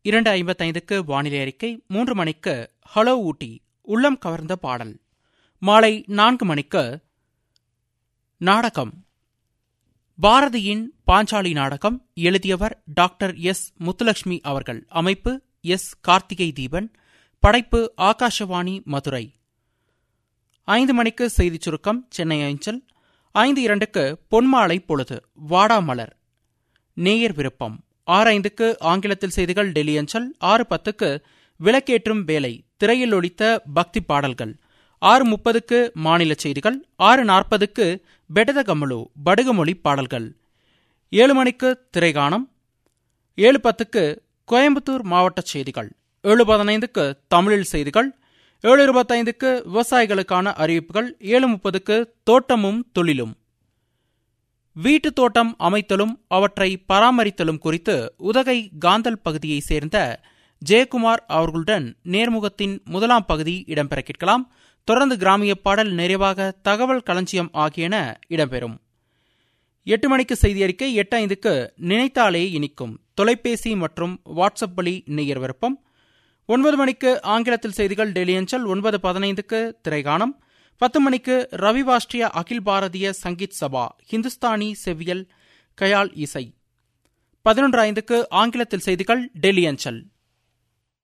இரண்டு ஐம்பத்தைந்துக்கு வானிலை அறிக்கை மூன்று மணிக்கு ஹலோ ஊட்டி உள்ளம் கவர்ந்த பாடல் மாலை நான்கு மணிக்கு நாடகம் பாரதியின் பாஞ்சாலி நாடகம் எழுதியவர் டாக்டர் எஸ் முத்துலட்சுமி அவர்கள் அமைப்பு எஸ் கார்த்திகை தீபன் படைப்பு ஆகாஷவாணி மதுரை ஐந்து மணிக்கு செய்திச் சுருக்கம் சென்னை அஞ்சல் ஐந்து இரண்டுக்கு பொன்மாலை பொழுது வாடாமலர் நேயர் விருப்பம் ஆறு ஐந்துக்கு ஆங்கிலத்தில் செய்திகள் டெல்லி அஞ்சல் ஆறு பத்துக்கு விளக்கேற்றும் வேலை திரையில் ஒழித்த பக்தி பாடல்கள் ஆறு முப்பதுக்கு மாநில செய்திகள் ஆறு நாற்பதுக்கு பெடத கமலு படுகுமொழி பாடல்கள் ஏழு மணிக்கு திரைகாணம் ஏழு பத்துக்கு கோயம்புத்தூர் மாவட்ட செய்திகள் ஏழு பதினைந்துக்கு தமிழில் செய்திகள் ஏழு இருபத்தைந்துக்கு விவசாயிகளுக்கான அறிவிப்புகள் ஏழு முப்பதுக்கு தோட்டமும் தொழிலும் வீட்டு தோட்டம் அமைத்தலும் அவற்றை பராமரித்தலும் குறித்து உதகை காந்தல் பகுதியைச் சேர்ந்த ஜெயக்குமார் அவர்களுடன் நேர்முகத்தின் முதலாம் பகுதி இடம்பெற கேட்கலாம் தொடர்ந்து கிராமிய பாடல் நிறைவாக தகவல் களஞ்சியம் ஆகியன இடம்பெறும் எட்டு மணிக்கு செய்தி அறிக்கை எட்டு ஐந்துக்கு நினைத்தாலே இனிக்கும் தொலைபேசி மற்றும் வாட்ஸ்அப் வழி நேயர் விருப்பம் ஒன்பது மணிக்கு ஆங்கிலத்தில் செய்திகள் டெல்லி அஞ்சல் ஒன்பது பதினைந்துக்கு திரைகாணம் பத்து மணிக்கு ரவிவாஷ்டிரிய அகில் பாரதிய சங்கீத் சபா ஹிந்துஸ்தானி செவ்வியல் கயால் இசை பதினொன்று ஐந்துக்கு ஆங்கிலத்தில் செய்திகள் டெல்லி அஞ்சல்